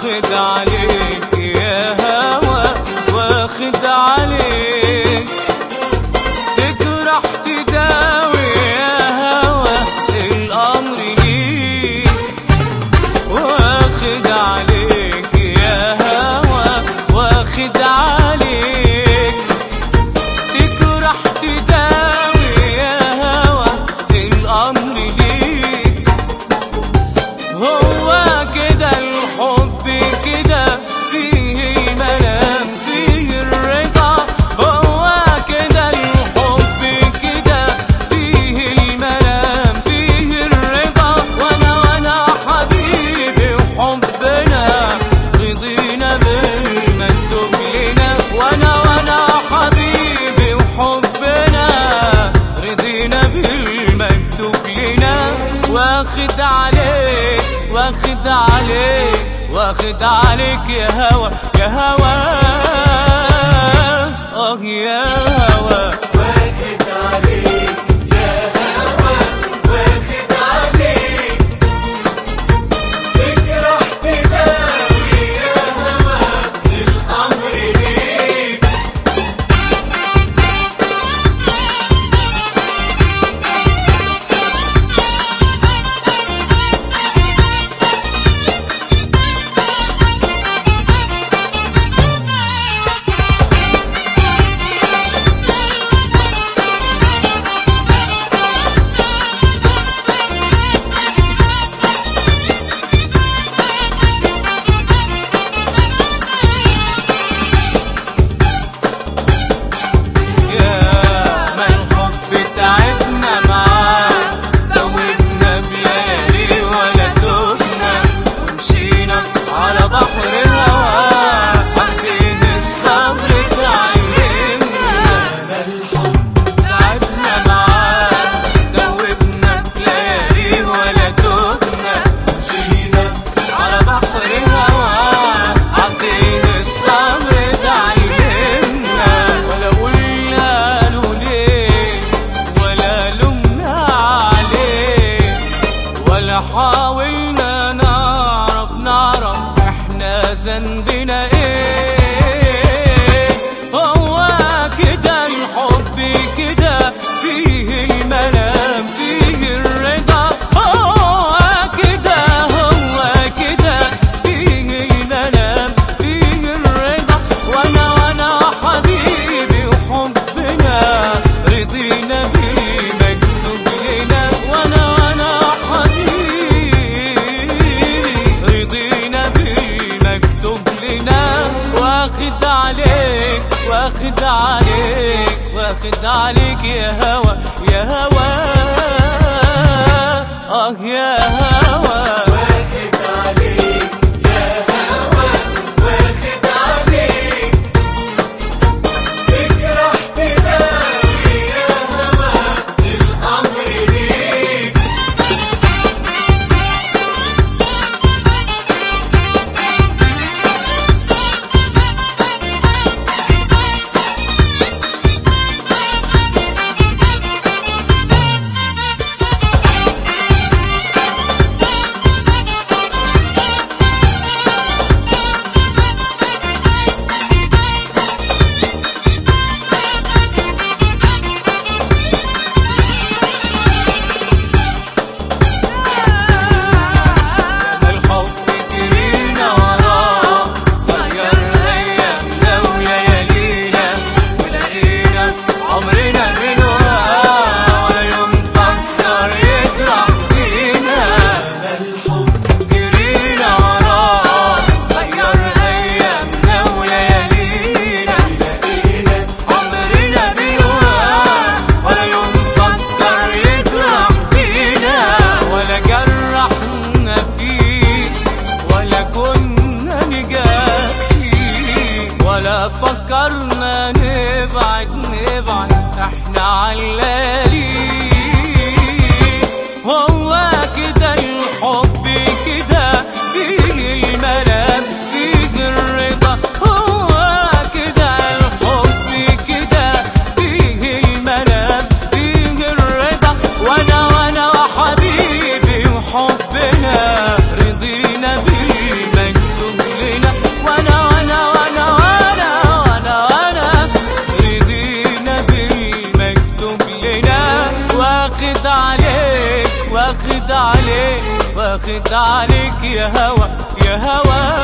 واخد عليك يا هوا واخد عليك تجرح تداوي يا هوا الامر ليك واخد عليك يا هوا واخد عليك تجرح تداوي يا هوا الامر ليك هو كده الحب كده فيه المنام فيه الرضا هو كده الحب كده فيه المنام فيه الرضا وانا وانا حبيبي وحبنا رضينا بالمكتوب لنا وانا وانا حبيبي وحبنا رضينا بالمكتوب لنا واخد عليك واخد عليك واخد عليك يا هوا يا هوا اه يا هوا واخد عليك يا هوا واخد عليك تجرح تداوي يا هوا الأمر ليك يا ما الحب تعبنا معاه دوبنا بليالي ولا توبنا ومشينا على بحر الهوى عارفين الصبر تعلمنا ما الحب تعبنا معاه دوبنا بليالي ولا توبنا مشينا على بحر الهوى عارفين الصبر تعلمنا ولا قلنا له ليه ولا لومنا عليه ولا حاولنا نعرف نعرف احنا ذنبنا ايه هو كده الحب كده فيه المنام فيه الرضا هو كده هو كده فيه المنام فيه الرضا وانا وانا حبيبي وحبنا رضينا بالمكتوب لنا وانا وانا حبيبي رضينا بالمكتوب لنا واخد عليك واخد عليك واخد عليك يا هوا يا هوا اه يا هوا واخد عليك يا هوا واخد عليك تجرح تداوي يا هوا الأمر ليك الحب جرينا وراه غير ايامنا وليالينا ولقينا عمرنا من وراه ولا يوم فكر يجرح فينا ما الحب جرينا وراه غير ايامنا وليالينا لقينا عمرنا من وراه ولا يوم فكر يجرح فينا ولا جرحنا فيه ولا كنا نجاهي ولا فكرنا نبعد نبعد احنا علالي هو كده الحب كده فيه المنام فيه الرضا هو كده الحب كده فيه المنام فيه الرضا وانا وانا وحبيبي وحبنا رضينا بالمكتوب واخد عليك واخد عليك يا هوا يا هوا